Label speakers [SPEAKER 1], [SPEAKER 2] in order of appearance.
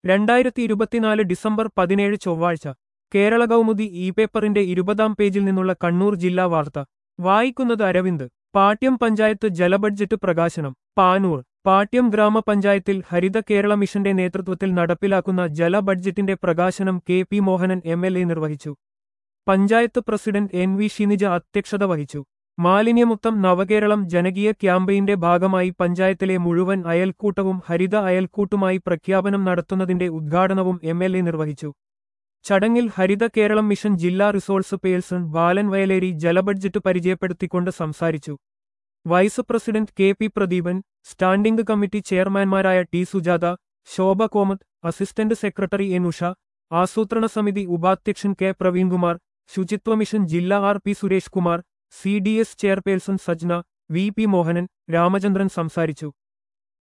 [SPEAKER 1] രണ്ടായിരത്തി ഇരുപത്തിനാല് ഡിസംബർ പതിനേഴ് ചൊവ്വാഴ്ച കേരള കൗമുദി ഇ പേപ്പറിന്റെ ഇരുപതാം പേജിൽ നിന്നുള്ള കണ്ണൂർ ജില്ലാ വാർത്ത വായിക്കുന്നത് അരവിന്ദ് പാട്യം പഞ്ചായത്ത് ജലബഡ്ജറ്റ് പ്രകാശനം പാനൂർ പാട്യം ഗ്രാമപഞ്ചായത്തിൽ ഹരിത കേരള മിഷന്റെ നേതൃത്വത്തിൽ നടപ്പിലാക്കുന്ന ജല ബഡ്ജറ്റിന്റെ പ്രകാശനം K P Mohanan M L A നിർവഹിച്ചു panchayat president N V Shinija അധ്യക്ഷത വഹിച്ചു മാലിന്യമുക്തം നവകേരളം ജനകീയ ക്യാമ്പയിന്റെ ഭാഗമായി പഞ്ചായത്തിലെ മുഴുവൻ അയൽക്കൂട്ടവും ഹരിത അയൽക്കൂട്ടുമായി പ്രഖ്യാപനം നടത്തുന്നതിന്റെ ഉദ്ഘാടനവും എം എൽ എ നിർവഹിച്ചു ചടങ്ങിൽ ഹരിത കേരളം മിഷൻ ജില്ലാ റിസോഴ്സ് പേഴ്സൺ ബാലൻ വയലേരി ജലബഡ്ജറ്റ് പരിചയപ്പെടുത്തിക്കൊണ്ട് സംസാരിച്ചു vice president K P Pradeepan standing committee ചെയർമാൻമാരായ T Sujatha Shobha Komath assistant secretary N Usha ആസൂത്രണ സമിതി ഉപാധ്യക്ഷൻ കെ പ്രവീൺകുമാർ ശുചിത്വ മിഷൻ ജില്ലാ R P Suresh Kumar C D S chairperson Sajna V P Mohanan Ramachandran സംസാരിച്ചു